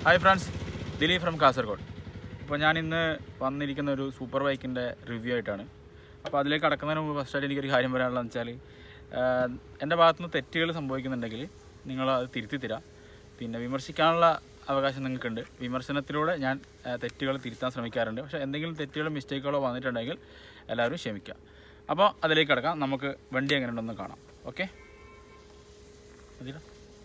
hi friends Dileep from Kasaragod അപ്പോൾ ഞാൻ ഇന്ന് വന്നിരിക്കുന്ന ഒരു സൂപ്പർ ബൈക്കിൻ്റെ റിവ്യൂ ആയിട്ടാണ് അപ്പോൾ അതിലേക്ക് കടക്കുന്നതിന് മുമ്പ് ഫസ്റ്റായിട്ട് എനിക്കൊരു കാര്യം പറയാനുള്ളതെന്ന് വെച്ചാൽ ആഹ്, എൻ്റെ ഭാഗത്തുനിന്ന് തെറ്റുകൾ സംഭവിക്കുന്നുണ്ടെങ്കിൽ നിങ്ങൾ അത് തിരുത്തി തരാം പിന്നെ വിമർശിക്കാനുള്ള അവകാശം നിങ്ങൾക്കുണ്ട് വിമർശനത്തിലൂടെ ഞാൻ ആഹ്, തെറ്റുകൾ തിരുത്താൻ ശ്രമിക്കാറുണ്ട് പക്ഷേ എന്തെങ്കിലും തെറ്റുകളോ മിസ്റ്റേക്കുകളോ വന്നിട്ടുണ്ടെങ്കിൽ എല്ലാവരും ക്ഷമിക്കുക അപ്പോൾ അതിലേക്ക് കിടക്കാം നമുക്ക് വണ്ടി എങ്ങനെ ഉണ്ടെന്ന് കാണാം ഓക്കെ മതിയോ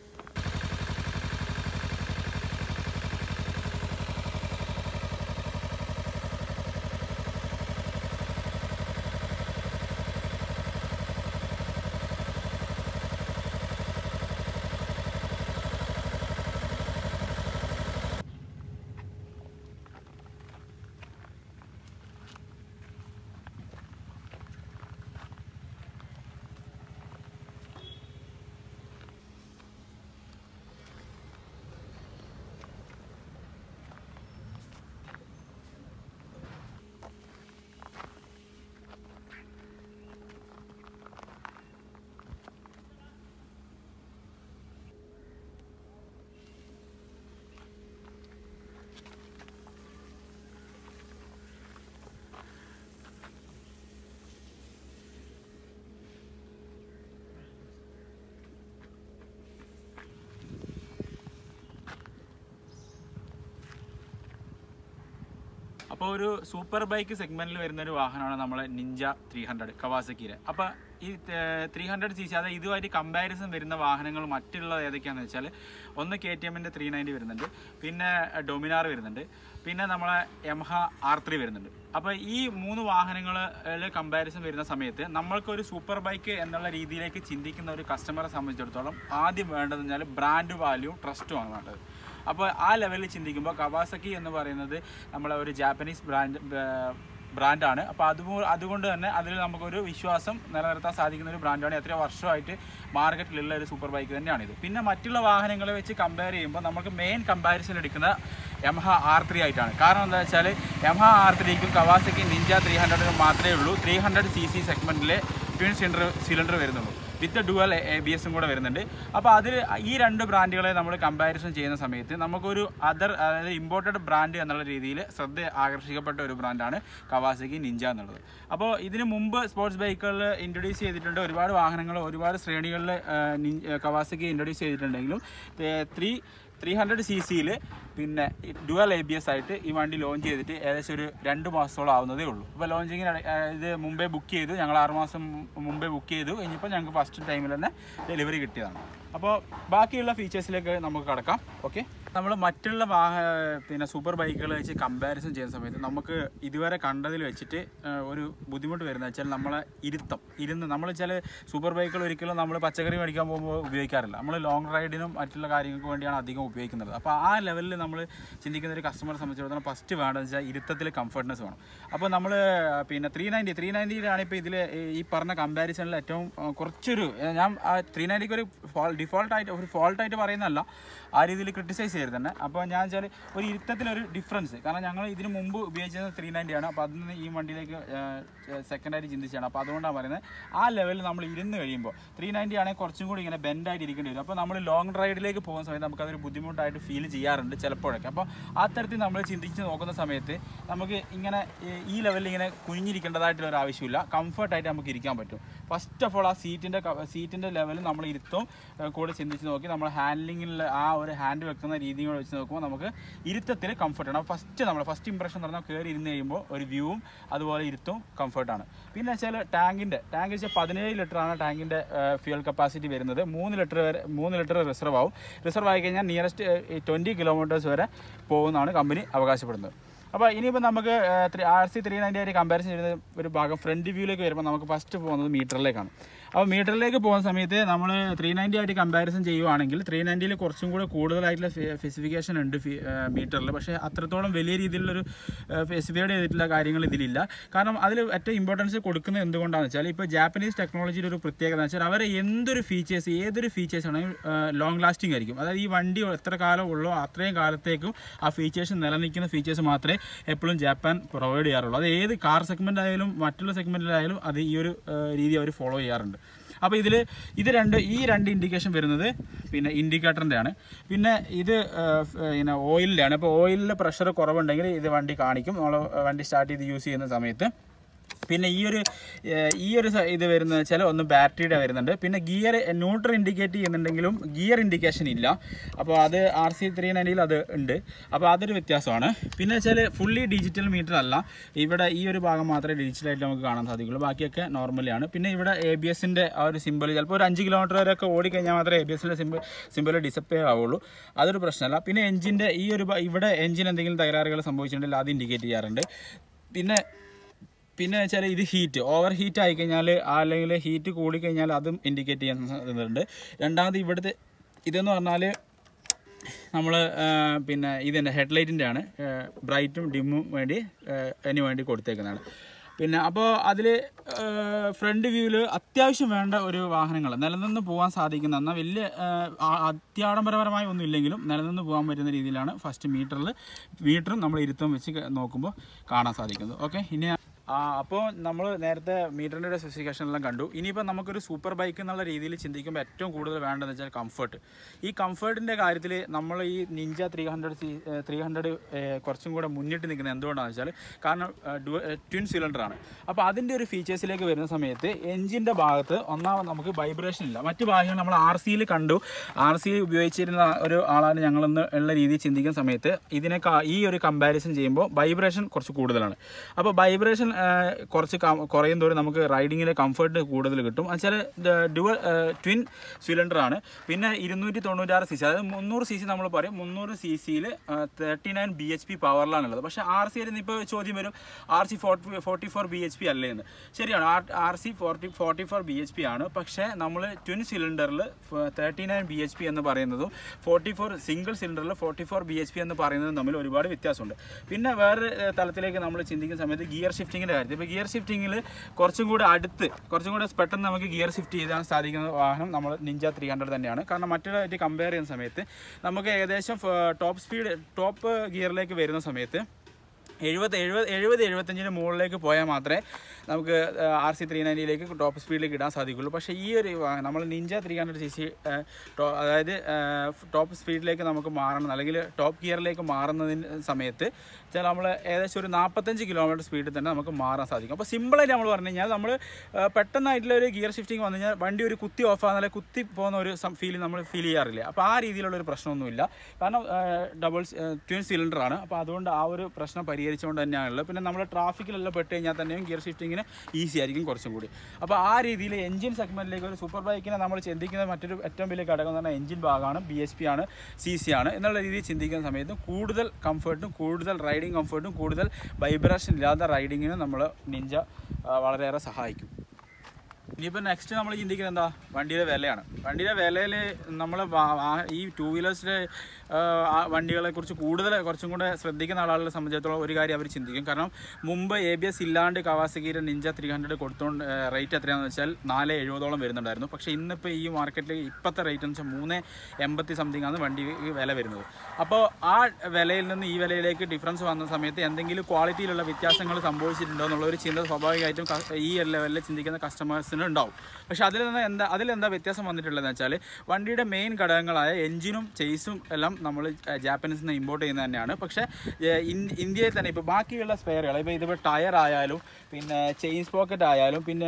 അപ്പോൾ ഒരു സൂപ്പർ ബൈക്ക് സെഗ്മെന്റിൽ വരുന്ന ഒരു വാഹനമാണ് നമ്മളെ നിഞ്ച ത്രീ ഹൺഡ്രഡ് കവാസക്കിയുടെ അപ്പോൾ ഈ ത്രീ ഹൺഡ്രഡ് സി സി അതായത് ഇതുമായിട്ട് കമ്പാരിസൺ വരുന്ന വാഹനങ്ങൾ മറ്റുള്ളത് ഏതൊക്കെയാണെന്ന് വെച്ചാൽ ഒന്ന് കെ ടി എമ്മിൻ്റെ ത്രീ നയൻറ്റി വരുന്നുണ്ട് പിന്നെ ഡൊമിനാർ വരുന്നുണ്ട് പിന്നെ നമ്മളെ യമഹ ആർ ത്രീ വരുന്നുണ്ട് അപ്പോൾ ഈ മൂന്ന് വാഹനങ്ങളിൽ കമ്പാരിസൺ വരുന്ന സമയത്ത് നമ്മൾക്കൊരു സൂപ്പർ ബൈക്ക് എന്നുള്ള രീതിയിലേക്ക് ചിന്തിക്കുന്ന ഒരു കസ്റ്റമറെ സംബന്ധിച്ചിടത്തോളം ആദ്യം വേണ്ടതെന്ന് വെച്ചാൽ ബ്രാൻഡ് വാല്യൂ ട്രസ്റ്റുമാണ് വേണ്ടത് അപ്പോൾ ആ ലെവലിൽ ചിന്തിക്കുമ്പോൾ കവാസക്കി എന്ന് പറയുന്നത് നമ്മളെ ഒരു ജാപ്പനീസ് ബ്രാൻഡ് ബ്രാൻഡാണ് അപ്പോൾ അതുപോ അതുകൊണ്ട് തന്നെ അതിൽ നമുക്കൊരു വിശ്വാസം നിലനിർത്താൻ സാധിക്കുന്ന ഒരു ബ്രാൻഡാണ് എത്രയോ വർഷമായിട്ട് മാർക്കറ്റിലുള്ള ഒരു സൂപ്പർ ബൈക്ക് തന്നെയാണിത് പിന്നെ മറ്റുള്ള വാഹനങ്ങളെ വെച്ച് കമ്പയർ ചെയ്യുമ്പോൾ നമുക്ക് മെയിൻ കമ്പാരിസൺ എടുക്കുന്ന യമഹ ആർ ത്രീ ആയിട്ടാണ് കാരണം എന്താ വെച്ചാൽ യമഹ ആർ ത്രീക്കും കവാസക്കി നിഞ്ച ത്രീ ഹൺഡ്രഡിനും മാത്രമേ ഉള്ളൂ ത്രീ ഹൺഡ്രഡ് സി സി സെഗ്മെൻറ്റിലെ ട്വിൻ സിലിണ്ടർ സിലിണ്ടർ വരുന്നുള്ളൂ വിത്ത് ഡുവൽ എ ബി എസും കൂടെ വരുന്നുണ്ട് അപ്പോൾ അതിൽ ഈ രണ്ട് ബ്രാൻഡുകളെ നമ്മൾ കമ്പാരിസൺ ചെയ്യുന്ന സമയത്ത് നമുക്കൊരു അതർ അതായത് ഇമ്പോർട്ടഡ് ബ്രാൻഡ് എന്നുള്ള രീതിയിൽ ശ്രദ്ധ ആകർഷിക്കപ്പെട്ട ഒരു ബ്രാൻഡാണ് കവാസക്കി നിഞ്ച എന്നുള്ളത് അപ്പോൾ ഇതിന് മുമ്പ് സ്പോർട്സ് ബൈക്കുകളിൽ ഇൻട്രൊഡ്യൂസ് ചെയ്തിട്ടുണ്ട് ഒരുപാട് വാഹനങ്ങൾ ഒരുപാട് ശ്രേണികളിൽ കവാസക്കി ഇൻട്രൊഡ്യൂസ് ചെയ്തിട്ടുണ്ടെങ്കിലും ത്രീ ത്രീ ഹൺഡ്രഡ് സി സിയിൽ പിന്നെ ഡുവൽ എ ബി എസ് ആയിട്ട് ഈ വണ്ടി ലോഞ്ച് ചെയ്തിട്ട് ഏകദേശം ഒരു രണ്ട് മാസത്തോളം ആവുന്നതേ ഉള്ളൂ അപ്പോൾ ലോഞ്ചിങ്ങിന് ഇത് മുമ്പേ ബുക്ക് ചെയ്തു ഞങ്ങൾ ആറ് മാസം മുമ്പേ ബുക്ക് ചെയ്തു ഇനിയിപ്പോൾ ഞങ്ങൾക്ക് ഫസ്റ്റ് ടൈമിൽ തന്നെ ഡെലിവറി കിട്ടിയതാണ് അപ്പോൾ ബാക്കിയുള്ള ഫീച്ചേഴ്സിലേക്ക് നമുക്ക് കടക്കാം ഓക്കെ നമ്മൾ മറ്റുള്ള വാഹ പിന്നെ സൂപ്പർ ബൈക്കുകൾ വെച്ച് കമ്പാരിസൺ ചെയ്യുന്ന സമയത്ത് നമുക്ക് ഇതുവരെ കണ്ടതിൽ വെച്ചിട്ട് ആ, ഒരു ബുദ്ധിമുട്ട് വരുന്നത് വെച്ചാൽ നമ്മളെ ഇരുത്തം ഇരുന്ന് നമ്മൾ ചില സൂപ്പർ ബൈക്കുകൾ ഒരിക്കലും നമ്മൾ പച്ചക്കറി മേടിക്കാൻ പോകുമ്പോൾ ഉപയോഗിക്കാറില്ല നമ്മൾ ലോങ് റൈഡിനും മറ്റുള്ള കാര്യങ്ങൾക്ക് വേണ്ടിയാണ് അധികം ഉപയോഗിക്കുന്നത് അപ്പോൾ ആ ലെവലിൽ നമ്മൾ ചിന്തിക്കുന്ന ഒരു കസ്റ്റമറെ സംബന്ധിച്ചിടത്തോളം ഫസ്റ്റ് വേണ്ടതെന്ന് വെച്ചാൽ ഇരുത്തത്തിൽ കംഫർട്ട്നെസ് വേണം അപ്പോൾ നമ്മൾ പിന്നെ ത്രീ നയൻറ്റി ത്രീ നയൻറ്റിയിലാണ് ഇപ്പോൾ ഇതിൽ ഈ പറഞ്ഞ കമ്പാരിസണിൽ ഏറ്റവും ആ, കുറച്ചൊരു ഏ, ഞാൻ ത്രീ നയൻറ്റിക്ക് ഒരു ഡിഫോൾട്ടായിട്ട് ഒരു ഫോൾട്ടായിട്ട് പറയുന്നതല്ല ആ രീതിയിൽ ക്രിട്ടിസൈസ് ചെയ്യരുത് തന്നെ അപ്പോൾ ഞാൻ വെച്ചാൽ ഒരു ഇരുത്തത്തിലൊരു ഡിഫറൻസ് കാരണം ഞങ്ങൾ ഇതിന് മുമ്പ് ഉപയോഗിച്ചത് ത്രീ നയൻറ്റി ആണ് അപ്പോൾ അതിൽ നിന്ന് ഈ വണ്ടിയിലേക്ക് സെക്കൻഡായിട്ട് ചിന്തിച്ചാണ് അപ്പോൾ അതുകൊണ്ടാണ് പറയുന്നത് ആ ലെവലിൽ നമ്മൾ ഇരുന്ന് കഴിയുമ്പോൾ ത്രീ നയൻറ്റി ആണെങ്കിൽ കുറച്ചും കൂടി ഇങ്ങനെ ബെൻഡായിട്ട് ഇരിക്കേണ്ടി വരും അപ്പോൾ നമ്മൾ ലോങ് റൈഡിലേക്ക് പോകുന്ന സമയത്ത് നമുക്കതൊരു ബുദ്ധിമുട്ടായിട്ട് ഫീൽ ചെയ്യാറുണ്ട് ചിലപ്പോഴൊക്കെ അപ്പോൾ ആ തരത്തിൽ നമ്മൾ ചിന്തിച്ച് നോക്കുന്ന സമയത്ത് നമുക്ക് ഇങ്ങനെ ഈ- ഈ ലെവലിൽ ഇങ്ങനെ കുഞ്ഞിരിക്കേണ്ടതായിട്ടുള്ള ഒരു ആവശ്യമില്ല കംഫർട്ടായിട്ട് നമുക്ക് ഇരിക്കാൻ പറ്റും ഫസ്റ്റ് ഓഫ് ഓൾ ആ സീറ്റിൻ്റെ സീറ്റിൻ്റെ ലെവലിൽ നമ്മൾ ഇരുത്തും ഏഹ് കൂടെ ചിന്തിച്ച് നോക്കി നമ്മൾ ഹാൻഡ്ലിങ്ങിൽ ആ ഒരു ഹാൻഡ് വെക്കുന്ന രീതിയും കൂടെ വെച്ച് നോക്കുമ്പോൾ നമുക്ക് ഇരുത്തത്തിൽ കംഫർട്ടാണ് ഫസ്റ്റ് നമ്മൾ ഫസ്റ്റ് ഇംപ്രഷൻ എന്ന് പറഞ്ഞാൽ കയറി ഇരുന്ന് കഴിയുമ്പോൾ ഒരു വ്യൂവും അതുപോലെ ഇരുത്തും കംഫർട്ടാണ് പിന്നെ വെച്ചാൽ ടാങ്കിൻ്റെ ടാങ്ക് വെച്ചാൽ പതിനേഴ് ലിറ്ററാണ് ടാങ്കിൻ്റെ ഫ്യൂൽ കപ്പാസിറ്റി വരുന്നത് മൂന്ന് ലിറ്റർ വരെ മൂന്ന് ലിറ്റർ റിസർവ് ആവും റിസർവ് ആയി കഴിഞ്ഞാൽ നിയറസ്റ്റ് ട്വൻറ്റി കിലോമീറ്റേഴ്സ് വരെ പോകുന്നതാണ് കമ്പനി അവകാശപ്പെടുന്നത് അപ്പോൾ ഇനിയിപ്പോൾ നമുക്ക് ആർ സി ത്രീ നയൻറ്റി ആയിട്ട് കമ്പാരിസൺ ചെയ്യുന്ന ഒരു ഭാഗം ഫ്രണ്ട് വ്യൂയിലേക്ക് വരുമ്പോൾ നമുക്ക് ഫസ്റ്റ് പോകുന്നത് മീറ്ററിലേക്കാണ് അപ്പോൾ മീറ്ററിലേക്ക് പോകുന്ന സമയത്ത് നമ്മൾ ത്രീ നയൻറ്റി ആയിട്ട് കമ്പാരിസൺ ചെയ്യുവാണെങ്കിൽ ത്രീ നയൻറ്റിയിൽ കുറച്ചും കൂടെ കൂടുതലായിട്ടുള്ള സ്പെസിഫിക്കേഷൻ ഉണ്ട് മീറ്ററിൽ പക്ഷേ അത്രത്തോളം വലിയ രീതിയിലുള്ളൊരു സ്പെസിഫൈഡ് ചെയ്തിട്ടുള്ള കാര്യങ്ങൾ ഇതിലില്ല കാരണം അതിൽ ഏറ്റവും ഇമ്പോർട്ടൻസ് കൊടുക്കുന്നത് എന്തുകൊണ്ടാണെന്ന് വെച്ചാൽ ഇപ്പോൾ ജാപ്പനീസ് ടെക്നോളജിയുടെ ഒരു പ്രത്യേകത എന്ന് വെച്ചാൽ അവർ എന്തൊരു ഫീച്ചേഴ്സ് ഏതൊരു ഫീച്ചേഴ്സ് ആണെങ്കിലും ലോങ് ലാസ്റ്റിംഗ് ആയിരിക്കും അതായത് ഈ വണ്ടി എത്ര കാലം ഉള്ളോ അത്രയും കാലത്തേക്കും ആ ഫീച്ചേഴ്സ് നിലനിൽക്കുന്ന ഫീച്ചേഴ്സ് മാത്രമേ എപ്പോഴും ജാപ്പാൻ പ്രൊവൈഡ് ചെയ്യാറുള്ളൂ അത് ഏത് കാർ സെഗ്മെൻ്റ് ആയാലും മറ്റുള്ള സെഗ്മെൻറ്റിലായാലും അത് ഈ ഒരു ആ, രീതി അവർ ഫോളോ ചെയ്യാറുണ്ട് അപ്പോൾ ഇതിൽ ഇത് രണ്ട് ഈ രണ്ട് ഇൻഡിക്കേഷൻ വരുന്നത് പിന്നെ ഇൻഡിക്കേറ്ററിൻ്റെ ആണ് പിന്നെ ഇത് ആ, ഫ്- പിന്നെ ഓയിലിൻ്റെ ആണ് അപ്പോൾ ഓയിലിൽ പ്രഷർ കുറവുണ്ടെങ്കിൽ ഇത് വണ്ടി കാണിക്കും നമ്മൾ വണ്ടി സ്റ്റാർട്ട് ചെയ്ത് യൂസ് ചെയ്യുന്ന സമയത്ത് പിന്നെ ഈ ഒരു ഏഹ്, ഈ ഒരു സ- ഇത് വരുന്നത് വെച്ചാൽ ഒന്ന് ബാറ്ററിയുടെ വരുന്നുണ്ട് പിന്നെ ഗിയർ ന്യൂട്രൽ ഇൻഡിക്കേറ്റ് ചെയ്യുന്നുണ്ടെങ്കിലും ഗിയർ ഇൻഡിക്കേഷൻ ഇല്ല അപ്പോൾ അത് ആർ സി ത്രീ നയൻറ്റിയിൽ അത് ഉണ്ട് അപ്പോൾ അതൊരു വ്യത്യാസമാണ് പിന്നെ വെച്ചാൽ ഫുള്ളി ഡിജിറ്റൽ മീറ്റർ അല്ല ഇവിടെ ഈ ഒരു ഭാഗം മാത്രമേ ഡിജിറ്റലായിട്ട് നമുക്ക് കാണാൻ സാധിക്കുള്ളൂ ബാക്കിയൊക്കെ നോർമലിയാണ് പിന്നെ ഇവിടെ എ ബി എസിൻ്റെ ആ ഒരു സിമ്പിൾ ചിലപ്പോൾ ഒരു അഞ്ച് കിലോമീറ്റർ വരെയൊക്കെ ഓടിക്കഴിഞ്ഞാൽ മാത്രമേ എ ബി എസിൻ്റെ സിമ്പിൾ സിമ്പിൾ ഡിസപ്പയർ ആവുള്ളൂ അതൊരു പ്രശ്നമല്ല പിന്നെ എഞ്ചിൻ്റെ ഈ ഒരു ഭ- ഇവിടെ എഞ്ചിൻ എന്തെങ്കിലും തകരാറുകൾ സംഭവിച്ചിട്ടുണ്ടെങ്കിൽ അത് ഇൻഡിക്കേറ്റ് ചെയ്യാറുണ്ട് പിന്നെ പിന്നെ വെച്ചാൽ ഇത് ഹീറ്റ് ഓവർ ഹീറ്റ് ആയിക്കഴിഞ്ഞാൽ അല്ലെങ്കിൽ ഹീറ്റ് കൂടിക്കഴിഞ്ഞാൽ അതും ഇൻഡിക്കേറ്റ് ചെയ്യാൻ ഇതുണ്ട് രണ്ടാമത് ഇവിടുത്തെ ഇതെന്ന് പറഞ്ഞാൽ നമ്മൾ പിന്നെ ഇതിൻ്റെ ഹെഡ്ലൈറ്റിൻ്റെ ആണ് ബ്രൈറ്റും ഡിമ്മും വേണ്ടി അതിന് വേണ്ടി കൊടുത്തേക്കുന്നതാണ് പിന്നെ അപ്പോൾ അതിൽ ഫ്രണ്ട് വ്യൂവിൽ അത്യാവശ്യം വേണ്ട ഒരു വാഹനങ്ങൾ നിലനിന്ന് പോകാൻ സാധിക്കുന്ന എന്നാൽ വലിയ ഏഹ്, ആ- അത്യാഡംബരപരമായ ഒന്നും ഇല്ലെങ്കിലും നിലനിന്ന് പോകാൻ പറ്റുന്ന രീതിയിലാണ് ഫസ്റ്റ് മീറ്ററിൽ മീറ്ററും നമ്മൾ ഇരുത്തം വെച്ച് ക- നോക്കുമ്പോൾ കാണാൻ സാധിക്കുന്നത് ഓക്കെ ഇനി ആ അപ്പോൾ നമ്മൾ നേരത്തെ മീറ്ററിൻ്റെ സ്പെസിഫിക്കേഷൻ എല്ലാം കണ്ടു ഇനിയിപ്പോൾ നമുക്കൊരു സൂപ്പർ ബൈക്ക് എന്നുള്ള രീതിയിൽ ചിന്തിക്കുമ്പോൾ ഏറ്റവും കൂടുതൽ വേണ്ടതെന്ന് വെച്ചാൽ കംഫർട്ട് ഈ കംഫർട്ടിൻ്റെ കാര്യത്തിൽ നമ്മൾ ഈ Ninja three hundred C three hundred കുറച്ചും കൂടെ മുന്നിട്ട് നിൽക്കുന്നത് എന്തുകൊണ്ടാണെന്ന് വെച്ചാൽ കാരണം ട്വിൻ സിലിണ്ടറാണ് അപ്പോൾ അതിൻ്റെ ഒരു ഫീച്ചേഴ്സിലേക്ക് വരുന്ന സമയത്ത് എഞ്ചിൻ്റെ ഭാഗത്ത് ഒന്നാമത് നമുക്ക് വൈബ്രേഷൻ ഇല്ല മറ്റു ഭാഗങ്ങൾ നമ്മൾ ആർ സിയിൽ കണ്ടു ആർ സി ഉപയോഗിച്ചിരുന്ന ഒരു ആളാണ് ഞങ്ങളെന്ന് ഉള്ള രീതിയിൽ ചിന്തിക്കുന്ന സമയത്ത് ഇതിനെ കാ- ഈ ഒരു കമ്പാരിസൺ ചെയ്യുമ്പോൾ വൈബ്രേഷൻ കുറച്ച് കൂടുതലാണ് അപ്പോൾ വൈബ്രേഷൻ കുറച്ച് കം- കുറയും തോറും നമുക്ക് റൈഡിങ്ങിൽ കംഫർട്ട് കൂടുതൽ കിട്ടും എന്നുവെച്ചാൽ ഡുവൽ ട്വിൻ സിലിണ്ടറാണ് പിന്നെ ഇരുന്നൂറ്റി തൊണ്ണൂറ്റാറ് സി സി അതായത് മുന്നൂറ് സി സി നമ്മൾ പറയും മുന്നൂറ് സി സിയിൽ thirty nine B H P പവറിലാണുള്ളത് പക്ഷേ ആർ സി ഇപ്പോൾ ചോദ്യം വരും R C forty forty four B H P അല്ലേ എന്ന് ശരിയാണ് R R C forty forty four B H P ആണ് പക്ഷേ നമ്മൾ ട്വിൻ സിലിണ്ടറിൽ thirty nine B H P എന്ന് പറയുന്നതും ഫോർട്ടി ഫോർ സിംഗിൾ സിലിണ്ടറിൽ forty four B H P എന്ന് പറയുന്നതും തമ്മിൽ ഒരുപാട് വ്യത്യാസമുണ്ട് പിന്നെ വേറെ ഏഹ്, തലത്തിലേക്ക് നമ്മൾ ചിന്തിക്കുന്ന സമയത്ത് ഗിയർ ഷിഫ്റ്റിങ്ങിൻ്റെ കാര്യത്തിൽ ഇപ്പോൾ ഗിയർ ഷിഫ്റ്റിങ്ങിൽ കുറച്ചും കൂടെ അടുത്ത് കുറച്ചും കൂടെ പെട്ടെന്ന് നമുക്ക് ഗിയർ ഷിഫ്റ്റ് ചെയ്യാൻ സാധിക്കുന്ന വാഹനം നമ്മൾ നിഞ്ച ത്രീ ഹൺഡ്രഡ് തന്നെയാണ് കാരണം മറ്റൊരായിട്ട് കമ്പയർ ചെയ്യുന്ന സമയത്ത് നമുക്ക് ഏകദേശം ടോപ്പ് സ്പീഡ് ടോപ്പ് ഗിയറിലേക്ക് വരുന്ന സമയത്ത് എഴുപത് എഴുപത് എഴുപത് എഴുപത്തഞ്ചിന് മുകളിലേക്ക് പോയാൽ മാത്രമേ നമുക്ക് ആർ സി ത്രീ നയൻറ്റിയിലേക്ക് ടോപ്പ് സ്പീഡിലേക്ക് ഇടാൻ സാധിക്കുള്ളൂ പക്ഷേ ഈ ഒരു വാഹനം നമ്മൾ Ninja three hundred C C അതായത് ടോപ്പ് സ്പീഡിലേക്ക് നമുക്ക് മാറണം അല്ലെങ്കിൽ ടോപ്പ് ഗിയറിലേക്ക് മാറുന്നതിന് സമയത്ത് ചില നമ്മൾ ഏകദേശം ഒരു നാൽപ്പത്തഞ്ച് കിലോമീറ്റർ സ്പീഡിൽ തന്നെ നമുക്ക് മാറാൻ സാധിക്കും അപ്പോൾ സിമ്പിളായിട്ട് നമ്മൾ പറഞ്ഞു കഴിഞ്ഞാൽ നമ്മൾ പെട്ടെന്നായിട്ടുള്ള ഒരു ഗിയർ ഷിഫ്റ്റിംഗ് വന്നു കഴിഞ്ഞാൽ വണ്ടി ഒരു കുത്തി ഓഫ് ആകുന്ന അല്ലെങ്കിൽ കുത്തി പോകുന്ന ഒരു ഫീൽ നമ്മൾ ഫീൽ ചെയ്യാറില്ല അപ്പോൾ ആ രീതിയിലുള്ള ഒരു പ്രശ്നമൊന്നുമില്ല കാരണം ഡബിൾ ട്വിൻ സിലിണ്ടർ ആണ് അപ്പോൾ അതുകൊണ്ട് ആ ഒരു പ്രശ്നം പരിഹരിച്ചുകൊണ്ട് തന്നെയാണുള്ളത് പിന്നെ നമ്മൾ ട്രാഫിക്കിലെല്ലാം പെട്ട് കഴിഞ്ഞാൽ തന്നെയും ഗിയർ ഷിഫ്റ്റിങ്ങിന് ഈസി ആയിരിക്കും കുറച്ചും കൂടി അപ്പോൾ ആ രീതിയിൽ എഞ്ചിൻ സെഗ്മെൻറ്റിലേക്ക് ഒരു സൂപ്പർ ബൈക്കിനെ നമ്മൾ ചിന്തിക്കുന്ന മറ്റൊരു ഏറ്റവും വലിയ ഘടകം എന്ന് പറഞ്ഞാൽ എഞ്ചിൻ ഭാഗമാണ് ബി എച്ച് പി ആണ് സി സി ആണ് എന്നുള്ള രീതിയിൽ ചിന്തിക്കുന്ന സമയത്ത് കൂടുതൽ കംഫർട്ടും കൂടുതൽ റൈഡിങ് കംഫർട്ടും കൂടുതൽ വൈബ്രേഷൻ ഇല്ലാത്ത റൈഡിങ്ങിന് നമ്മൾ നിഞ്ച ആ, വളരെയേറെ സഹായിക്കും ഇനിയിപ്പോൾ നെക്സ്റ്റ് നമ്മൾ ചിന്തിക്കുന്നത് എന്താ വണ്ടിയുടെ വിലയാണ് വണ്ടിയുടെ വിലയിൽ നമ്മൾ ഈ ടൂ വീലേഴ്സിലെ വണ്ടികളെ കുറിച്ച് കൂടുതൽ കുറച്ചും കൂടെ ശ്രദ്ധിക്കുന്ന ആളുകളെ സംബന്ധിച്ചിടത്തോളം ഒരു കാര്യം അവർ ചിന്തിക്കും കാരണം മുമ്പ് എ ബി എസ് ഇല്ലാണ്ട് കവാസഗീര നിഞ്ച ത്രീ ഹൺഡ്രഡ് കൊടുത്തോണ്ട് റേറ്റ് എത്രയാണെന്ന് വെച്ചാൽ നാല് എഴുപതോളം വരുന്നുണ്ടായിരുന്നു പക്ഷേ ഇന്നിപ്പോൾ ഈ മാർക്കറ്റിൽ ഇപ്പോഴത്തെ റേറ്റ് എന്ന് വെച്ചാൽ മൂന്ന് എൺപത്തി സംതിങ് ആണ് വണ്ടി വില വരുന്നത് അപ്പോൾ ആ വിലയിൽ നിന്ന് ഈ വിലയിലേക്ക് ഡിഫറൻസ് വന്ന സമയത്ത് എന്തെങ്കിലും ക്വാളിറ്റിയിലുള്ള വ്യത്യാസങ്ങൾ സംഭവിച്ചിട്ടുണ്ടോ എന്നുള്ള ഒരു ചിന്ത സ്വാഭാവികമായിട്ടും ക- ഈ ലെവലിൽ ചിന്തിക്കുന്ന കസ്റ്റമേഴ്സിന് ഉണ്ടാവും പക്ഷേ അതിൽ നിന്ന് എന്താ അതിലെന്താ വ്യത്യാസം വന്നിട്ടുള്ളതെന്ന് വെച്ചാൽ വണ്ടിയുടെ മെയിൻ ഘടകങ്ങളായ എഞ്ചിനും ചേസും എല്ലാം നമ്മൾ ജാപ്പനീസിൽ നിന്ന് ഇമ്പോർട്ട് ചെയ്യുന്നത് തന്നെയാണ് പക്ഷേ ഏഹ്, ഇൻ- ഇന്ത്യയിൽ തന്നെ ഇപ്പോൾ ബാക്കിയുള്ള സ്പെയറുകൾ ഇപ്പോൾ ഇതിപ്പോൾ ടയർ ആയാലും പിന്നെ ചെയിൻ പോക്കറ്റ് ആയാലും പിന്നെ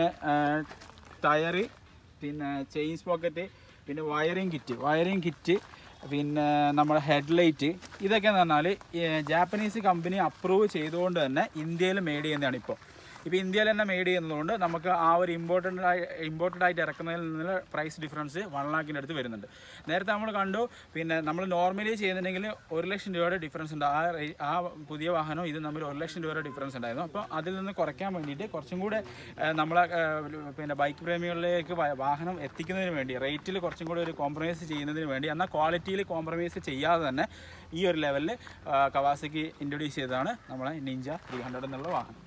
ടയറ് പിന്നെ ചെയിൻ പോക്കറ്റ് പിന്നെ വയറിംഗ് കിറ്റ് വയറിംഗ് കിറ്റ് പിന്നെ നമ്മുടെ ഹെഡ്ലൈറ്റ് ഇതൊക്കെ എന്ന് പറഞ്ഞാൽ ജാപ്പനീസ് കമ്പനി അപ്രൂവ് ചെയ്തുകൊണ്ട് തന്നെ ഇന്ത്യയിൽ മെയ്ഡ് ചെയ്യുന്നതാണ് ഇപ്പോൾ ഇപ്പോൾ ഇന്ത്യയിൽ തന്നെ മെയ്ഡ് ചെയ്യുന്നതുകൊണ്ട് നമുക്ക് ആ ഒരു ഇമ്പോർട്ടൻ്റ് ആയി ഇമ്പോർട്ടൻ്റ് ആയിട്ട് ഇറക്കുന്നതിൽ നിന്നുള്ള പ്രൈസ് ഡിഫറൻസ് വൺ ലാഖിൻ്റെ അടുത്ത് വരുന്നുണ്ട് നേരത്തെ നമ്മൾ കണ്ടു പിന്നെ നമ്മൾ നോർമലി ചെയ്യുന്നുണ്ടെങ്കിൽ ഒരു ലക്ഷം രൂപയുടെ ഡിഫറൻസ് ഉണ്ട് ആ റേ- ആ പുതിയ വാഹനം ഇത് തമ്മിൽ ഒരു ലക്ഷം രൂപയുടെ ഡിഫറൻസ് ഉണ്ടായിരുന്നു അപ്പോൾ അതിൽ നിന്ന് കുറയ്ക്കാൻ വേണ്ടിയിട്ട് കുറച്ചും കൂടെ ഏഹ്, നമ്മളെ ഏഹ്, പിന്നെ ബൈക്ക് പ്രേമികളിലേക്ക് വ- വാഹനം എത്തിക്കുന്നതിന് വേണ്ടി റേറ്റിൽ കുറച്ചും കൂടെ ഒരു കോംപ്രമൈസ് ചെയ്യുന്നതിന് വേണ്ടി എന്നാൽ ക്വാളിറ്റിയിൽ കോംപ്രമൈസ് ചെയ്യാതെ തന്നെ ഈ ഒരു ലെവലിൽ കവാസയ്ക്ക് ഇൻട്രൊഡ്യൂസ് ചെയ്തതാണ് നമ്മളെ നിഞ്ച ത്രീ ഹൺഡ്രഡ് എന്നുള്ള വാഹനം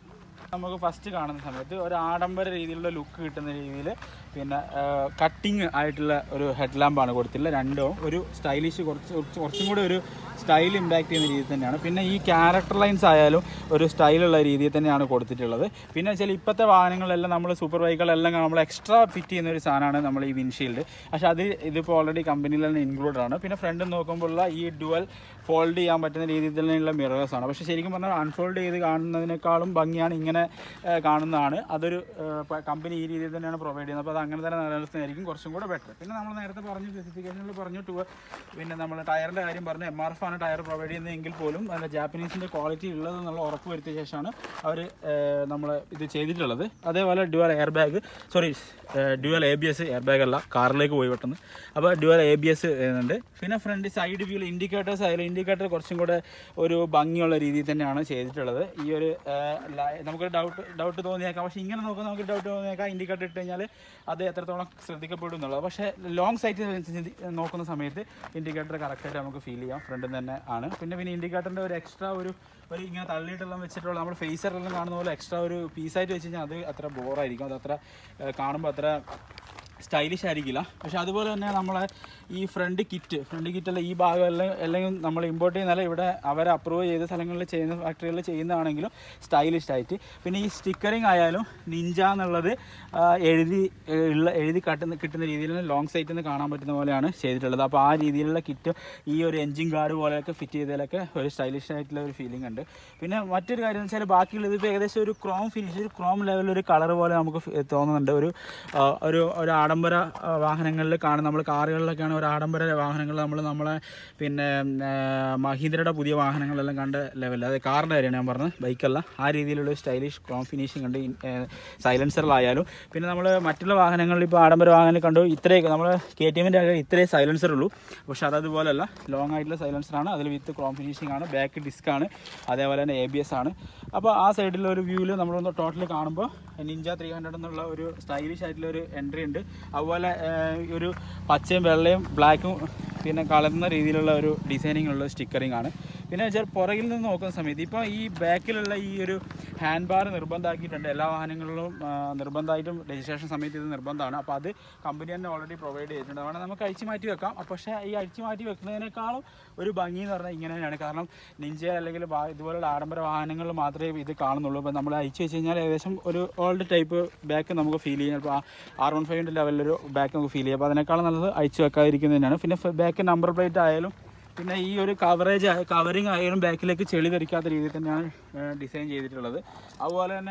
നമുക്ക് ഫസ്റ്റ് കാണുന്ന സമയത്ത് ഒരു ആഡംബര രീതിയിലുള്ള ലുക്ക് കിട്ടുന്ന രീതിയിൽ പിന്നെ കട്ടിങ് ആയിട്ടുള്ള ഒരു ഹെഡ് ലാമ്പാണ് കൊടുത്തിട്ടുള്ളത് രണ്ടും ഒരു സ്റ്റൈലിഷ് കുറച്ച് കുറച്ച് കുറച്ചും കൂടി ഒരു സ്റ്റൈൽ ഇമ്പാക്ട് ചെയ്യുന്ന രീതിയിൽ തന്നെയാണ് പിന്നെ ഈ ക്യാരക്ടർ ലൈൻസ് ആയാലും ഒരു സ്റ്റൈലുള്ള രീതിയിൽ തന്നെയാണ് കൊടുത്തിട്ടുള്ളത് പിന്നെ വെച്ചാൽ ഇപ്പോഴത്തെ വാഹനങ്ങളെല്ലാം നമ്മൾ സൂപ്പർ ബൈക്കുകളെല്ലാം നമ്മൾ എക്സ്ട്രാ ഫിറ്റ് ചെയ്യുന്ന ഒരു സാധനമാണ് നമ്മൾ ഈ വിൻഷീൽഡ് പക്ഷേ അത് ഇതിപ്പോൾ ഓൾറെഡി കമ്പനിയിൽ തന്നെ ഇൻക്ലൂഡഡ് ആണ് പിന്നെ ഫ്രണ്ട് നോക്കുമ്പോഴുള്ള ഈ ഡുവൽ ഫോൾഡ് ചെയ്യാൻ പറ്റുന്ന രീതിയിൽ തന്നെയുള്ള മിറേഴ്സ് ആണ് പക്ഷേ ശരിക്കും പറഞ്ഞാൽ അൺഫോൾഡ് ചെയ്ത് കാണുന്നതിനേക്കാളും ഭംഗിയാണ് ഇങ്ങനെ ആ, കാണുന്നതാണ് അതൊരു കമ്പനി ഈ രീതിയിൽ തന്നെയാണ് പ്രൊവൈഡ് ചെയ്യുന്നത് അപ്പോൾ അത് അങ്ങനെ തന്നെ നിലനിർത്തുന്നതായിരിക്കും കുറച്ചും കൂടെ ബെറ്റർ പിന്നെ നമ്മൾ നേരത്തെ പറഞ്ഞു സ്പെസിഫിക്കേഷനിൽ പറഞ്ഞു ടു പിന്നെ നമ്മൾ ടയറിൻ്റെ കാര്യം പറഞ്ഞു എം ആർ എഫ് ആണ് ടയർ പ്രൊവൈഡ് ചെയ്യുന്നതെങ്കിൽ പോലും അതിൻ്റെ ജാപ്പനീസിൻ്റെ ക്വാളിറ്റി ഉള്ളതെന്നുള്ള ഉറപ്പ് വരുത്തിയ ശേഷമാണ് അവർ നമ്മൾ ഇത് ചെയ്തിട്ടുള്ളത് അതേപോലെ dual air bag sorry dual A B S air bag അല്ല കാറിലേക്ക് പോയി പെട്ടെന്ന് അപ്പോൾ ഡ്യുവൽ എ ബി എസ് വരുന്നുണ്ട് പിന്നെ ഫ്രണ്ട് സൈഡ് വ്യൂയിൽ ഇൻഡിക്കേറ്റേഴ്സ് ആയാലും ഇൻഡിക്കേറ്റർ കുറച്ചും കൂടെ ഒരു ഭംഗിയുള്ള രീതിയിൽ തന്നെയാണ് ചെയ്തിട്ടുള്ളത് ഈ ഒരു ആ, ലൈ- നമുക്ക് ഡൗട്ട് ഡൗട്ട് തോന്നിയേക്കാം പക്ഷേ ഇങ്ങനെ നോക്കുമ്പോൾ നമുക്ക് ഡൗട്ട് തോന്നിയേക്കാം ഇൻഡിക്കേറ്റർ ഇട്ട് കഴിഞ്ഞാൽ അത് എത്രത്തോളം ശ്രദ്ധിക്കപ്പെടും എന്നുള്ളത് പക്ഷേ ലോങ് സൈറ്റ് നോക്കുന്ന സമയത്ത് ഇൻഡിക്കേറ്റർ കറക്റ്റായിട്ട് നമുക്ക് ഫീൽ ചെയ്യാം ഫ്രണ്ടിൽ തന്നെ ആണ് പിന്നെ പിന്നെ ഇൻഡിക്കേറ്ററിൻ്റെ ഒരു എക്സ്ട്രാ ഒരു ഒരു ഇങ്ങനെ തള്ളിയിട്ടെല്ലാം വെച്ചിട്ടുള്ള നമ്മൾ ഫേസറെല്ലാം കാണുന്ന പോലെ എക്സ്ട്രാ ഒരു പീസായിട്ട് വെച്ച് കഴിഞ്ഞാൽ അത് അത്ര ബോറായിരിക്കും അത് അത്ര കാണുമ്പോൾ അത്ര സ്റ്റൈലിഷ് ആയിരിക്കില്ല പക്ഷെ അതുപോലെ തന്നെ നമ്മളെ ഈ ഫ്രണ്ട് കിറ്റ് ഫ്രണ്ട് കിറ്റെല്ലാം ഈ ഭാഗം എല്ലാം എല്ലാം നമ്മൾ ഇമ്പോർട്ട് ചെയ്യുന്നതല്ല ഇവിടെ അവരെ അപ്രൂവ് ചെയ്ത സ്ഥലങ്ങളിൽ ചെയ്യുന്ന ഫാക്ടറികളിൽ ചെയ്യുന്നതാണെങ്കിലും സ്റ്റൈലിഷ് ആയിട്ട് പിന്നെ ഈ സ്റ്റിക്കറിങ് ആയാലും നിഞ്ച എന്നുള്ളത് ആ, എഴുതി ഏ, ഉള്ള എഴുതി കട്ടുന്ന കിട്ടുന്ന രീതിയിൽ ലോങ് സൈറ്റിൽ നിന്ന് കാണാൻ പറ്റുന്ന പോലെയാണ് ചെയ്തിട്ടുള്ളത് അപ്പോൾ ആ രീതിയിലുള്ള കിറ്റ് ഈ ഒരു എൻജിൻ ഗാർഡ് പോലെയൊക്കെ ഫിറ്റ് ചെയ്തതിലൊക്കെ ഒരു സ്റ്റൈലിഷ് ആയിട്ടുള്ള ഒരു ഫീലിംഗ് ഉണ്ട് പിന്നെ മറ്റൊരു കാര്യം എന്ന് വെച്ചാൽ ബാക്കിയുള്ളത് ഇപ്പോൾ ഏകദേശം ഒരു ക്രോം ഫിനിഷ് ഒരു ക്രോം ലെവലിൽ ഒരു കളർ പോലെ നമുക്ക് ഫി- തോന്നുന്നുണ്ട് ഒരു ആ, ഒരു ഒരു ആഡംബര ആ, വാഹനങ്ങളിൽ കാണും നമ്മൾ കാറുകളിലൊക്കെയാണ് ഒരു ആഡംബര വാഹനങ്ങൾ നമ്മൾ നമ്മളെ പിന്നെ ആ, മഹീന്ദ്രയുടെ പുതിയ വാഹനങ്ങളെല്ലാം കണ്ട ലെവലിൽ അത് കാറിൻ്റെ കാര്യമാണ് ഞാൻ പറഞ്ഞത് ബൈക്കല്ല ആ രീതിയിലുള്ള സ്റ്റൈലിഷ് ക്രോം ഫിനിഷിംഗ് ഉണ്ട് സൈലൻസറിലായാലും പിന്നെ നമ്മൾ മറ്റുള്ള വാഹനങ്ങളിൽ ഇപ്പോൾ ആഡംബര വാഹനം കണ്ടു ഇത്രയൊക്കെ നമ്മൾ കെ ടി എമ്മിൻ്റെ ഇത്രേ സൈലൻസർ ഉള്ളൂ പക്ഷെ അതതുപോലെയല്ല ലോങ് ആയിട്ടുള്ള സൈലൻസറാണ് അതിൽ വിത്ത് ക്രോം ഫിനിഷിംഗ് ആണ് ബാക്ക് ഡിസ്ക് ആണ് അതേപോലെ തന്നെ എ ബി എസ് ആണ് അപ്പോൾ ആ സൈഡിലുള്ള ഒരു വ്യൂവിൽ നമ്മളൊന്ന് ടോട്ടൽ കാണുമ്പോൾ നിഞ്ച ത്രീ ഹൺഡ്രഡ് എന്നുള്ള ഒരു സ്റ്റൈലിഷ് ആയിട്ടുള്ള ഒരു എൻട്രി ഉണ്ട് അതുപോലെ ഏഹ്, ഒരു പച്ചയും വെള്ളയും ബ്ലാക്കും പിന്നെ കലർന്ന രീതിയിലുള്ള ഒരു ഡിസൈനിങ് ഉള്ള സ്റ്റിക്കറിംഗ് ആണ് പിന്നെ വെച്ചാൽ പുറകിൽ നിന്ന് നോക്കുന്ന സമയത്ത് ഇപ്പോൾ ഈ ബാക്കിലുള്ള ഈ ഒരു ഹാൻഡ് ബാർ നിർബന്ധമാക്കിയിട്ടുണ്ട് എല്ലാ വാഹനങ്ങളിലും ആ, നിർബന്ധമായിട്ടും രജിസ്ട്രേഷൻ സമയത്ത് ഇത് നിർബന്ധമാണ് അപ്പോൾ അത് കമ്പനി തന്നെ ഓൾറെഡി പ്രൊവൈഡ് ചെയ്തിട്ടുണ്ട് അതുകൊണ്ട് നമുക്ക് അഴിച്ചു മാറ്റി വെക്കാം അപ്പോൾ പക്ഷേ ഈ അഴിച്ചു മാറ്റി വെക്കുന്നതിനേക്കാളും ഒരു ഭംഗി എന്ന് പറഞ്ഞാൽ ഇങ്ങനെ തന്നെയാണ് കാരണം നിഞ്ച അല്ലെങ്കിൽ വാ- ഇതുപോലുള്ള ആഡംബര വാഹനങ്ങളിൽ മാത്രമേ ഇത് കാണുന്നുള്ളൂ ഇപ്പോൾ നമ്മൾ അഴിച്ചു വെച്ച് കഴിഞ്ഞാൽ ഏകദേശം ഒരു ഓൾഡ് ടൈപ്പ് ബാക്ക് നമുക്ക് ഫീൽ ചെയ്യാം ഇപ്പോൾ ആർ വൺ ഫൈവിൻ്റെ ലെവലിലൊരു ബാക്ക് നമുക്ക് ഫീൽ ചെയ്യാം അപ്പോൾ അതിനേക്കാളും നല്ലത് അഴിച്ചു വെക്കാതിരിക്കുന്നത് തന്നെയാണ് പിന്നെ ബാക്ക് നമ്പർ പ്ലേറ്റ് ആയാലും പിന്നെ ഈ ഒരു കവറേജ് കവറിങ് ആയാലും ബാക്കിലേക്ക് ചെളി തെറിക്കാത്ത രീതിയിൽ തന്നെയാണ് ഡിസൈൻ ചെയ്തിട്ടുള്ളത് അതുപോലെ തന്നെ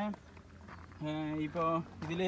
ഇപ്പോൾ ഇതിൽ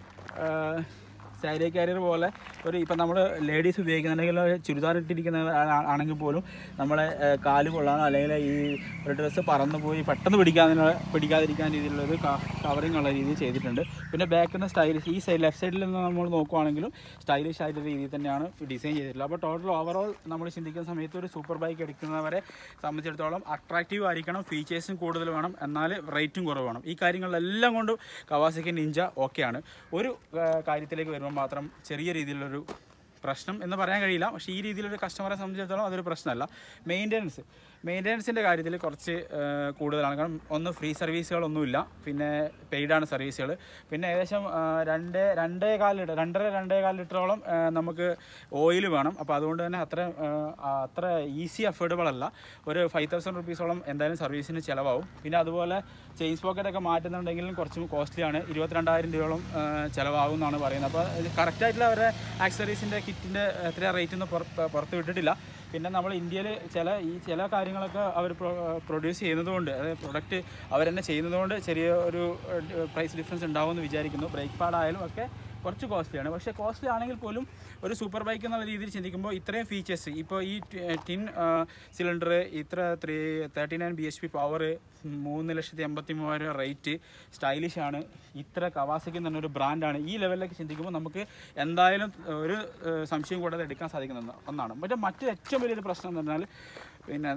സാരി കാരിയർ പോലെ ഒരു ഇപ്പം നമ്മൾ ലേഡീസ് ഉപയോഗിക്കുന്നുണ്ടെങ്കിൽ ചുരിദാർ ഇട്ടിരിക്കുന്ന ആ- ആണെങ്കിൽ പോലും നമ്മളെ ആ, കാല് കൊള്ളാനോ അല്ലെങ്കിൽ ഈ ഒരു ഡ്രസ്സ് പറന്നു പോയി പെട്ടെന്ന് പിടിക്കാതിന് പിടിക്കാതിരിക്കാൻ രീതിയിലുള്ള ഒരു കവറിങ് ഉള്ള രീതിയിൽ ചെയ്തിട്ടുണ്ട് പിന്നെ ബാക്കിൽ നിന്ന് സ്റ്റൈലിഷ് ഈ സൈഡ് ലെഫ്റ്റ് സൈഡിൽ നിന്ന് നമ്മൾ നോക്കുവാണെങ്കിലും സ്റ്റൈലിഷ് ആയിട്ടുള്ള രീതിയിൽ തന്നെയാണ് ഡിസൈൻ ചെയ്തിട്ടുള്ളത് അപ്പോൾ ടോട്ടൽ ഓവറോൾ നമ്മൾ ചിന്തിക്കുന്ന സമയത്ത് ഒരു സൂപ്പർ ബൈക്ക് എടുക്കുന്നവരെ സംബന്ധിച്ചിടത്തോളം അട്രാക്റ്റീവ് ആയിരിക്കണം ഫീച്ചേഴ്സും കൂടുതൽ വേണം എന്നാൽ റേറ്റും കുറവ് വേണം ഈ കാര്യങ്ങളിലെല്ലാം കൊണ്ടും കവാസക്കി നിഞ്ച ഓക്കെയാണ് ഒരു ആ, കാര്യത്തിലേക്ക് വരുമ്പോൾ മാത്രം ചെറിയ രീതിയിലുള്ളൊരു പ്രശ്നം എന്ന് പറയാൻ കഴിയില്ല പക്ഷേ ഈ രീതിയിലൊരു കസ്റ്റമറെ സംബന്ധിച്ചിടത്തോളം അതൊരു പ്രശ്നമല്ല മെയിൻ്റെനൻസ് മെയിൻ്റെനൻസിൻ്റെ കാര്യത്തിൽ കുറച്ച് ആ, കൂടുതലാണ് കാരണം ഒന്ന് ഫ്രീ സർവീസുകളൊന്നുമില്ല പിന്നെ പെയ്ഡാണ് സർവീസുകൾ പിന്നെ ഏകദേശം ആ, രണ്ട് രണ്ടേ കാൽ ലിറ്റർ രണ്ടര രണ്ടേ കാൽ ലിറ്ററോളം ആ, നമുക്ക് ഓയിൽ വേണം അപ്പോൾ അതുകൊണ്ട് തന്നെ അത്ര ആ, അത്ര ഈസി അഫോർഡബിൾ അല്ല ഒരു ഫൈവ് തൗസൻഡ് റുപ്പീസോളം എന്തായാലും സർവീസിന് ചിലവാകും പിന്നെ അതുപോലെ ചെയിൻ പോക്കറ്റൊക്കെ മാറ്റുന്നുണ്ടെങ്കിലും കുറച്ചും കോസ്റ്റ്ലിയാണ് ഇരുപത്തിരണ്ടായിരം രൂപയോളം ആ, ചിലവാകും എന്നാണ് പറയുന്നത് അപ്പോൾ കറക്റ്റായിട്ടുള്ള അവരുടെ ആക്സറീസിൻ്റെ കിറ്റിൻ്റെ എത്ര റേറ്റ് ഒന്നും പുറ- പുറത്ത് വിട്ടിട്ടില്ല പിന്നെ നമ്മൾ ഇന്ത്യയിൽ ചില ഈ ചില കാര്യങ്ങളൊക്കെ അവർ പ്രൊഡ്യൂസ് ചെയ്യുന്നതുകൊണ്ട് അതായത് പ്രൊഡക്റ്റ് അവർ തന്നെ ചെയ്യുന്നതുകൊണ്ട് ചെറിയ ഒരു പ്രൈസ് ഡിഫറൻസ് ഉണ്ടാവുമെന്ന് വിചാരിക്കുന്നു ബ്രേക്ക് പാഡ് ആയാലും ഒക്കെ കുറച്ച് കോസ്റ്റ്ലിയാണ് പക്ഷേ കോസ്റ്റ്ലി ആണെങ്കിൽ പോലും ഒരു സൂപ്പർ ബൈക്ക് എന്നുള്ള രീതിയിൽ ചിന്തിക്കുമ്പോൾ ഇത്രയും ഫീച്ചേഴ്സ് ഇപ്പോൾ ഈ ടിൻ സിലിണ്ടർ ഇത്ര three thirty nine B H P power മൂന്ന് ലക്ഷത്തി എൺപത്തി മൂവായിരം റേറ്റ് സ്റ്റൈലിഷ് ആണ് ഇത്ര കവാസയ്ക്ക് തന്നെ ഒരു ബ്രാൻഡാണ് ഈ ലെവലിലേക്ക് ചിന്തിക്കുമ്പോൾ നമുക്ക് എന്തായാലും ഒരു ഏഹ്, സംശയം കൂടാതെ എടുക്കാൻ സാധിക്കുന്ന ഒന്ന്- ഒന്നാണ് മറ്റേ മറ്റു ഏറ്റവും വലിയൊരു പ്രശ്നം എന്ന് പറഞ്ഞാൽ പിന്നെ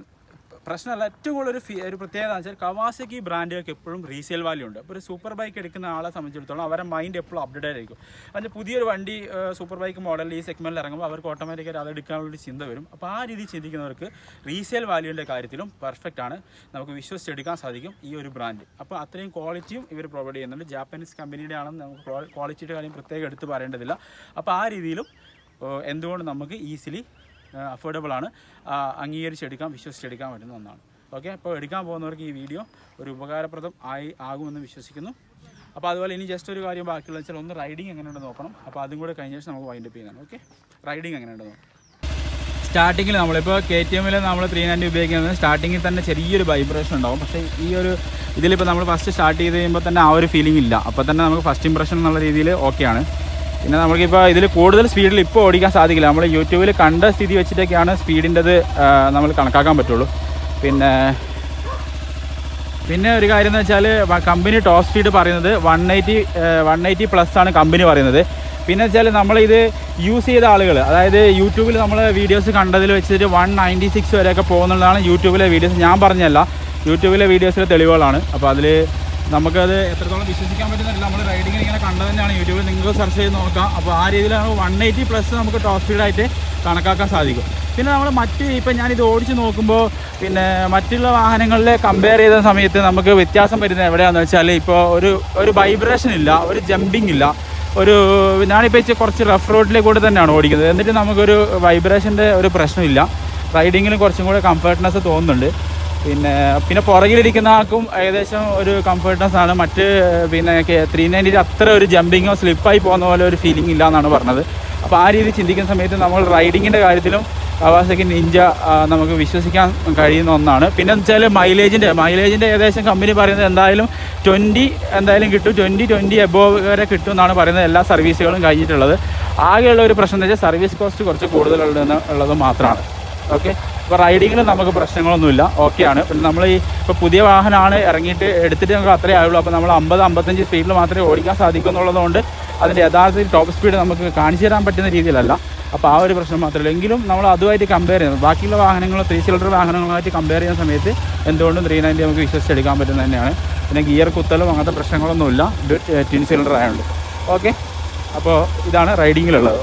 പ്രശ്നമല്ല ഏറ്റവും കൂടുതൽ ഒരു ഫീ- ഒരു പ്രത്യേകത എന്ന് വെച്ചാൽ കവാസക്കി ബ്രാൻഡുകൾക്ക് എപ്പോഴും റീസെയിൽ വാല്യൂ ഉണ്ട് അപ്പോൾ ഒരു സൂപ്പർ ബൈക്ക് എടുക്കുന്ന ആളെ സംബന്ധിച്ചിടത്തോളം അവരുടെ മൈൻഡ് എപ്പോഴും അപ്ഡേറ്റ് ആയിരിക്കും അതിൻ്റെ പുതിയൊരു വണ്ടി സൂപ്പർ ബൈക്ക് മോഡൽ ഈ സെഗ്മെൻറ്റിൽ ഇറങ്ങുമ്പോൾ അവർക്ക് ഓട്ടോമാറ്റിക്കായിട്ട് അത് എടുക്കാനുള്ളൊരു ചിന്ത വരും അപ്പോൾ ആ രീതിയിൽ ചിന്തിക്കുന്നവർക്ക് റീസെയിൽ വാല്യൂവിൻ്റെ കാര്യത്തിലും പെർഫെക്റ്റ് ആണ് നമുക്ക് വിശ്വസിച്ചെടുക്കാൻ സാധിക്കും ഈ ഒരു ബ്രാൻഡ് അപ്പോൾ അത്രയും ക്വാളിറ്റിയും ഇവർ പ്രൊവൈഡ് ചെയ്യുന്നുണ്ട് ജാപ്പനീസ് കമ്പനിയുടെ ആണെന്ന് നമുക്ക് ക്വാളിറ്റിയുടെ കാര്യം പ്രത്യേകം എടുത്ത് പറയേണ്ടതില്ല അപ്പോൾ ആ രീതിയിലും ഏഹ്, എന്തുകൊണ്ട് നമുക്ക് ഈസിലി അഫോർഡബിൾ ആണ് ആ, അംഗീകരിച്ചെടുക്കാൻ വിശ്വസിച്ചെടുക്കാൻ പറ്റുന്ന ഒന്നാണ് ഓക്കെ അപ്പോൾ എടുക്കാൻ പോകുന്നവർക്ക് ഈ വീഡിയോ ഒരു ഉപകാരപ്രദം ആയി ആകുമെന്ന് വിശ്വസിക്കുന്നു അപ്പോൾ അതുപോലെ ഇനി ജസ്റ്റ് ഒരു കാര്യം ബാക്കിയുള്ള വെച്ചാൽ ഒന്ന് റൈഡിങ് എങ്ങനെയുണ്ട് നോക്കണം അപ്പോൾ അതും കൂടെ കഴിഞ്ഞ ശേഷം നമുക്ക് വൈൻഡപ്പ് ചെയ്യുന്നതാണ് ഓക്കെ റൈഡിങ് എങ്ങനെയുണ്ട് നോക്കാം സ്റ്റാർട്ടിങ്ങിൽ നമ്മളിപ്പോൾ കെ ടി എമ്മിൽ നമ്മൾ ത്രീ നയൻറ്റി ഉപയോഗിക്കുന്നത് സ്റ്റാർട്ടിങ്ങിൽ തന്നെ ചെറിയൊരു വൈബ്രേഷൻ ഉണ്ടാവും പക്ഷേ ഈ ഒരു ഇതിലിപ്പോൾ നമ്മൾ ഫസ്റ്റ് സ്റ്റാർട്ട് ചെയ്ത് കഴിയുമ്പോൾ തന്നെ ആ ഒരു ഫീലിംഗ് ഇല്ല അപ്പോൾ തന്നെ നമുക്ക് ഫസ്റ്റ് ഇംപ്രഷൻ എന്നുള്ള രീതിയിൽ ഓക്കെയാണ് പിന്നെ നമുക്കിപ്പോൾ ഇതിൽ കൂടുതൽ സ്പീഡിൽ ഇപ്പോൾ ഓടിക്കാൻ സാധിക്കില്ല നമ്മൾ യൂട്യൂബിൽ കണ്ട സ്ഥിതി വെച്ചിട്ടൊക്കെയാണ് സ്പീഡിൻ്റെത് നമ്മൾ കണക്കാക്കാൻ പറ്റുള്ളൂ പിന്നെ പിന്നെ ഒരു കാര്യം എന്ന് വെച്ചാൽ കമ്പനി ടോപ്പ് സ്പീഡ് പറയുന്നത് one eighty one eighty plus ആണ് കമ്പനി പറയുന്നത് പിന്നെ വെച്ചാൽ നമ്മളിത് യൂസ് ചെയ്ത ആളുകൾ അതായത് യൂട്യൂബിൽ നമ്മൾ വീഡിയോസ് കണ്ടതിൽ വെച്ചിട്ട് വൺ നയൻറ്റി സിക്സ് വരെയൊക്കെ പോകുന്നുള്ളതാണ് യൂട്യൂബിലെ വീഡിയോസ് ഞാൻ പറഞ്ഞല്ല യൂട്യൂബിലെ വീഡിയോസിലെ തെളിവുകളാണ് അപ്പോൾ അതിൽ നമുക്കത് എത്രത്തോളം വിശ്വസിക്കാൻ പറ്റുന്നില്ല നമ്മൾ റൈഡിങ്ങിൽ ഇങ്ങനെ കണ്ടത് തന്നെയാണ് യൂട്യൂബിൽ നിങ്ങൾക്ക് സെർച്ച് ചെയ്ത് നോക്കാം അപ്പോൾ ആ രീതിയിലാണ് വൺ എയ്റ്റി പ്ലസ് നമുക്ക് ടോപ്പ് സ്പീഡായിട്ട് കണക്കാക്കാൻ സാധിക്കും പിന്നെ നമ്മൾ മറ്റ് ഇപ്പം ഞാനിത് ഓടിച്ച് നോക്കുമ്പോൾ പിന്നെ മറ്റുള്ള വാഹനങ്ങളിലെ കമ്പയർ ചെയ്ത സമയത്ത് നമുക്ക് വ്യത്യാസം വരുന്നത് എവിടെയാണെന്ന് വെച്ചാൽ ഇപ്പോൾ ഒരു ഒരു വൈബ്രേഷൻ ഇല്ല ഒരു ജമ്പിങ് ഇല്ല ഒരു ഞാനിപ്പോൾ ഇച്ചിരി കുറച്ച് റഫ് റോഡിലേക്കൂടെ തന്നെയാണ് ഓടിക്കുന്നത് എന്നിട്ട് നമുക്കൊരു വൈബ്രേഷൻ്റെ ഒരു പ്രശ്നമില്ല റൈഡിങ്ങിന് കുറച്ചും കൂടെ കംഫർട്ട്നെസ് തോന്നുന്നുണ്ട് പിന്നെ പിന്നെ പുറകിലിരിക്കുന്ന ആൾക്കും ഏകദേശം ഒരു കംഫർട്ട്നെസ് ആണ് മറ്റ് പിന്നെ ത്രീ നയൻറ്റിയിൽ അത്ര ഒരു ജമ്പിങ്ങോ സ്ലിപ്പായി പോകുന്ന പോലെ ഒരു ഫീലിംഗ് ഇല്ല എന്നാണ് പറഞ്ഞത് അപ്പോൾ ആ രീതി ചിന്തിക്കുന്ന സമയത്ത് നമ്മൾ റൈഡിങ്ങിൻ്റെ കാര്യത്തിലും കവാസക്കി നിഞ്ച ആ, നമുക്ക് വിശ്വസിക്കാൻ കഴിയുന്ന ഒന്നാണ് പിന്നെ എന്ന് വെച്ചാൽ മൈലേജിൻ്റെ മൈലേജിൻ്റെ ഏകദേശം കമ്പനി പറയുന്നത് എന്തായാലും ട്വൻറ്റി എന്തായാലും കിട്ടും ട്വൻറ്റി ട്വൻറ്റി എബോവ് വരെ കിട്ടും എന്നാണ് പറയുന്നത് എല്ലാ സർവീസുകളും കഴിഞ്ഞിട്ടുള്ളത് ആകെയുള്ള ഒരു പ്രശ്നം എന്ന് വെച്ചാൽ സർവീസ് കോസ്റ്റ് കുറച്ച് കൂടുതലുള്ളതെന്ന് ഉള്ളത് മാത്രമാണ് ഓക്കെ അപ്പോൾ റൈഡിങ്ങിൽ നമുക്ക് പ്രശ്നങ്ങളൊന്നുമില്ല ഓക്കെയാണ് പിന്നെ നമ്മൾ ഈ ഇപ്പോൾ പുതിയ വാഹനമാണ് ഇറങ്ങിയിട്ട് എടുത്തിട്ട് നമുക്ക് അത്രേ ആയുള്ളൂ അപ്പോൾ നമ്മൾ അമ്പത് അമ്പത്തഞ്ച് സ്പീഡിൽ മാത്രമേ ഓടിക്കാൻ സാധിക്കൂ എന്നുള്ളതുകൊണ്ട് അതിൻ്റെ യഥാർത്ഥത്തിൽ ടോപ്പ് സ്പീഡ് നമുക്ക് കാണിച്ചു തരാൻ പറ്റുന്ന രീതിയിലല്ല അപ്പോൾ ആ ഒരു പ്രശ്നം മാത്രമേ ഉള്ളൂ എങ്കിലും നമ്മൾ അതുമായിട്ട് കമ്പയർ ചെയ്യുന്നത് ബാക്കിയുള്ള വാഹനങ്ങൾ ത്രീ സിലിണ്ടർ വാഹനങ്ങളുമായിട്ട് കമ്പയർ ചെയ്യുന്ന സമയത്ത് എന്തുകൊണ്ടും ത്രീ നയൻറ്റി നമുക്ക് വിശ്വസിച്ചെടുക്കാൻ പറ്റുന്നത് തന്നെയാണ് പിന്നെ ഗിയർ കുത്തലും അങ്ങനത്തെ പ്രശ്നങ്ങളൊന്നുമില്ല ഇത് ട്വിൻ സിലിണ്ടർ ആയതുകൊണ്ട് ഓക്കെ അപ്പോൾ ഇതാണ് റൈഡിങ്ങിലുള്ളത്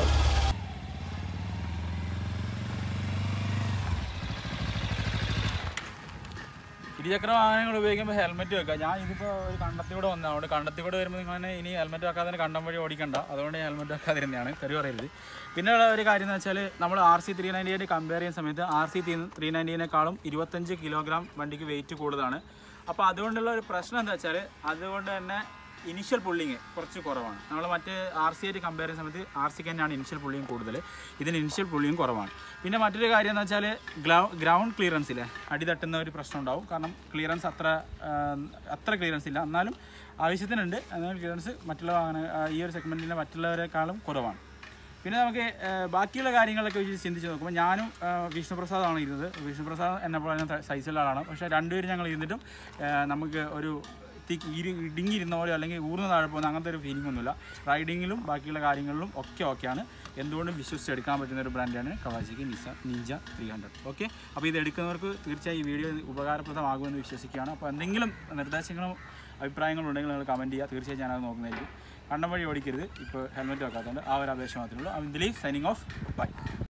ഇരുചക്ര വാഹനങ്ങൾ ഉപയോഗിക്കുമ്പോൾ ഹെൽമെറ്റ് വെക്കുക ഞാൻ ഇതിപ്പോൾ ഒരു കണ്ടത്തിലൂടെ വന്നത് അതുകൊണ്ട് കണ്ടത്തിലൂടെ വരുമ്പോൾ നിങ്ങൾ ഇനി ഹെൽമെറ്റ് വെക്കാതെ തന്നെ കണ്ടം വഴി ഓടിക്കണ്ട അതുകൊണ്ട് ഹെൽമെറ്റ് വെക്കാതിരുന്നതാണ് തെറി പറയരുത് പിന്നെ ഉള്ള ഒരു കാര്യം എന്ന് വെച്ചാൽ നമ്മൾ ആർ സി ത്രീ നയൻറ്റിയായിട്ട് കമ്പയർ ചെയ്യുന്ന സമയത്ത് ആർ സി ത്രീ നയൻറ്റീനേക്കാളും ഇരുപത്തഞ്ച് കിലോഗ്രാം വണ്ടിക്ക് വെയിറ്റ് കൂടുതലാണ് അപ്പോൾ അതുകൊണ്ടുള്ള ഒരു പ്രശ്നം എന്താ വെച്ചാൽ അതുകൊണ്ട് തന്നെ ഇനിഷ്യൽ പുള്ളിങ് കുറച്ച് കുറവാണ് നമ്മൾ മറ്റ് ആർ സി ആയിട്ട് കമ്പയർ ചെയ്യുന്ന സമയത്ത് ആർ സിക്ക് തന്നെയാണ് ഇനിഷ്യൽ പുള്ളിങ് കൂടുതൽ ഇതിന് ഇനിഷ്യൽ പുള്ളിയും കുറവാണ് പിന്നെ മറ്റൊരു കാര്യം എന്ന് വെച്ചാൽ ഗ്രൗണ്ട് ക്ലിയറൻസിൽ അടി തട്ടുന്ന ഒരു പ്രശ്നം ഉണ്ടാവും കാരണം ക്ലിയറൻസ് അത്ര ആ, അത്ര ക്ലിയറൻസ് ഇല്ല എന്നാലും ആവശ്യത്തിനുണ്ട് എന്നാൽ ക്ലിയറൻസ് മറ്റുള്ള വാഹന ആ, ഈ ഒരു സെഗ്മെൻറ്റിലെ മറ്റുള്ളവരെക്കാളും കുറവാണ് പിന്നെ നമുക്ക് ആ, ബാക്കിയുള്ള കാര്യങ്ങളൊക്കെ വെച്ച് ചിന്തിച്ച് നോക്കുമ്പോൾ ഞാനും ആ, വിഷ്ണുപ്രസാദാണ് ഇരുന്നത് വിഷ്ണുപ്രസാദ് എന്നെ പോലെ തന്നെ സൈസുള്ള ആളാണ് പക്ഷേ രണ്ടുപേരും ഞങ്ങൾ ഇരുന്നിട്ടും ആ, നമുക്ക് ഒരു തി- ഇരു ഇടുങ്ങിയിരുന്ന പോലെ അല്ലെങ്കിൽ ഊർന്ന് താഴെ പോകുന്ന അങ്ങനത്തെ ഒരു ഫീലിംഗ് ഒന്നുമില്ല റൈഡിങ്ങിലും ബാക്കിയുള്ള കാര്യങ്ങളിലും ഒക്കെ ഓക്കെയാണ് എന്തുകൊണ്ടും വിശ്വസിച്ചെടുക്കാൻ പറ്റുന്ന ഒരു ബ്രാൻഡാണ് കവാച്ചിക്ക് നിസ നിഞ്ച ത്രീ ഹൺഡ്രഡ് ഓക്കെ അപ്പോൾ ഇത് എടുക്കുന്നവർക്ക് തീർച്ചയായും ഈ വീഡിയോ ഉപകാരപ്രദമാകുമെന്ന് വിശ്വസിക്കുകയാണ് അപ്പോൾ എന്തെങ്കിലും നിർദ്ദേശങ്ങളും അഭിപ്രായങ്ങളും ഉണ്ടെങ്കിൽ നിങ്ങൾ കമൻറ്റ് ചെയ്യുക തീർച്ചയായും ഞാനത് നോക്കുന്നതായിരിക്കും കണ്ടം വഴി ഓടിക്കരുത് ഇപ്പോൾ ഹെൽമെറ്റ് വെക്കാത്തതുകൊണ്ട് ആ ഒരു അപേക്ഷ മാത്രമേ ഉള്ളൂ ദിലീപ് സൈനിങ് ഓഫ് ബൈ